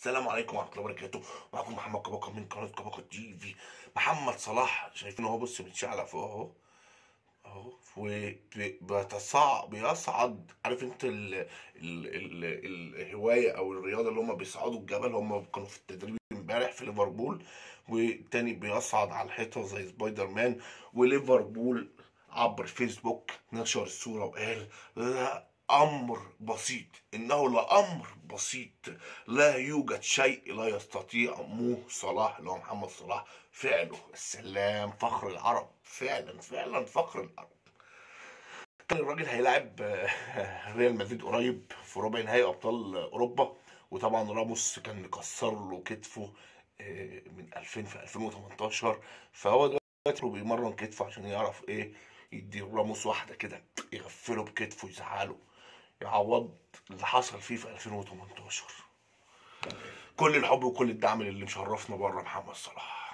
السلام عليكم ورحمه الله وبركاته معكم محمد كباكا من قناه كباكا تي في محمد صلاح شايفين اهو بص متشعلق فوق اهو اهو وبيتصعد بيصعد عارف انت ال ال ال الهوايه او الرياضه اللي هم بيصعدوا الجبل هم كانوا في التدريب امبارح في ليفربول والتاني بيصعد على الحيطه زي سبايدر مان وليفربول عبر فيسبوك نشر الصوره وقال لا امر بسيط انه لامر بسيط لا يوجد شيء لا يستطيع مو صلاح اللي هو محمد صلاح فعله السلام فخر العرب فعلا فعلا فخر العرب كان الراجل هيلاعب آه، ريال مدريد قريب في ربع نهائي ابطال اوروبا وطبعا راموس كان مكسر له كتفه آه، من 2000 في 2018 فهو دلوقتي بيمرن كتفه عشان يعرف ايه يدي راموس واحده كده يغفله بكتفه يزعله يعوض اللي حصل فيه في 2018 كل الحب وكل الدعم للي مشرفنا بره محمد صلاح